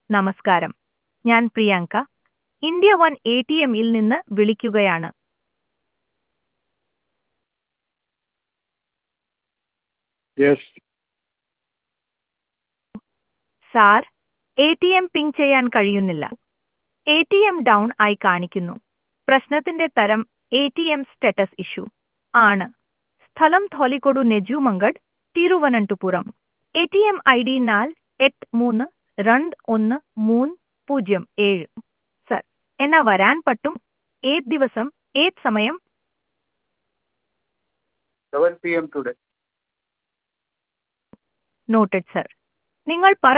നമസ്കാരം ഞാൻ Priyanka India one A T എമ്മിൽ നിന്ന് വിളിക്കുകയാണ് yes sir A T M ping ചെയ്യാൻ കഴിയുന്നില്ല എ ടി എം ഡൗൺ ആയി കാണിക്കുന്നു പ്രശ്നത്തിന്റെ തരം A T M status issue ആണ് സ്ഥലം Dholikode Nedumangad Thiruvananthapuram A T M I D നാൽ എട്ട് മൂന്ന് രണ്ട് ഒന്ന് മൂന്ന് പൂജ്യം ഏഴ് സർ എന്നാ വരാൻ പറ്റും ഏത് ദിവസം ഏത് സമയം seven P M today noted sir നിങ്ങൾ പറ